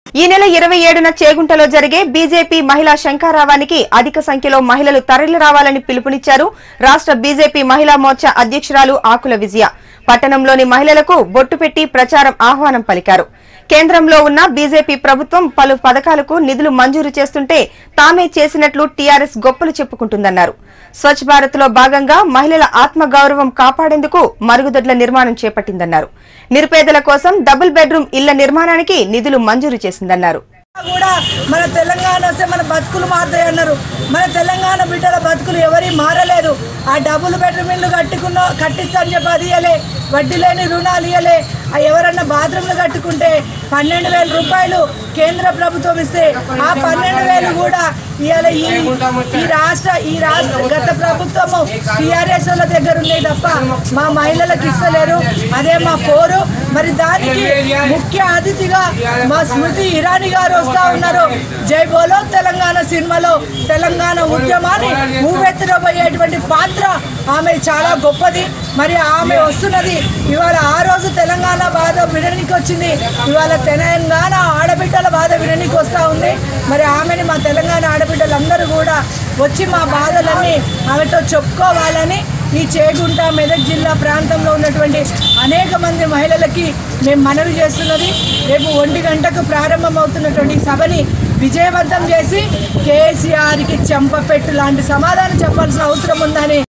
ఈ నెల ఇరవై ఏడున చేగుంటలో జరిగే బీజేపీ మహిళా శంఖారావానికి అధిక సంఖ్యలో మహిళలు తరలి రావాలని పిలుపునిచ్చారు రాష్ట్ర బీజేపీ మహిళా మోర్చా అధ్యక్షురాలు ఆకుల విజయ పట్టణంలోని మహిళలకు బొట్టు పెట్టి ప్రచారం ఆహ్వానం పలికారు కేంద్రంలో ఉన్న బీజేపీ ప్రభుత్వం పలు పథకాలకు నిధులు మంజూరు చేస్తుంటే తామే చేసినట్లు టీఆర్ఎస్ గొప్పలు చెప్పుకుంటుందన్నారు స్వచ్ఛ భారత్ లో భాగంగా మహిళల ఆత్మగౌరవం కాపాడేందుకు మరుగుదొడ్ల నిర్మాణం చేపట్టిందన్నారు నిరుపేదల కోసం డబుల్ బెడ్రూమ్ ఇళ్ల నిర్మాణానికి నిధులు మంజూరు చేసిందన్నారు కూడా మన తెలంగాణ వస్తే మన బతుకులు మారుతాయి అన్నారు మన తెలంగాణ బిడ్డల బతుకులు ఎవరి మారలేదు ఆ డబుల్ బెడ్రూమ్ ఇల్లు కట్టుకున్న కట్టిస్తాను చెప్పి అది ఇయ్యలే వడ్డీ లేని రుణాలు ఇయ్యలే ఆ ఎవరన్నా బాత్రూమ్లు కట్టుకుంటే పన్నెండు వేల రూపాయలు కేంద్ర ప్రభుత్వం ఇస్తే ఆ పన్నెండు వేలు కూడా ఇవాళ ఈ ఈ రాష్ట్ర ఈ రాష్ట్ర గత ప్రభుత్వము టీఆర్ఎస్ వాళ్ళ దగ్గర ఉన్నాయి తప్ప మా మహిళలకు ఇస్తలేరు అదే మా పోరు మరి దానికి ముఖ్య అతిథిగా మా స్మృతి ఇరానీ గారు వస్తా ఉన్నారు జై బోలో తెలంగాణ సినిమాలో తెలంగాణ ఉద్యమాన్ని ఊవెత్తునబోయేటువంటి పాత్ర ఆమె చాలా గొప్పది మరి ఆమె వస్తున్నది ఇవాళ ఆ రోజు తెలంగాణ బాధ వినడానికి వచ్చింది ఇవాళ తెలంగాణ ఆడబిడ్డల బాధ వినడానికి వస్తూ ఉంది మరి ఆమెని మా తెలంగాణ ఆడబిడ్డలందరూ కూడా వచ్చి మా బాధలన్నీ ఆమెతో చెప్పుకోవాలని ఈ చేగుంట మెదక్ జిల్లా ప్రాంతంలో ఉన్నటువంటి అనేక మంది మహిళలకి మేము మనవి చేస్తున్నది రేపు ఒంటి గంటకు ప్రారంభమవుతున్నటువంటి ఈ సభని విజయవంతం చేసి కేసీఆర్కి చెంపపెట్టు లాంటి సమాధానం చెప్పాల్సిన అవసరం ఉందని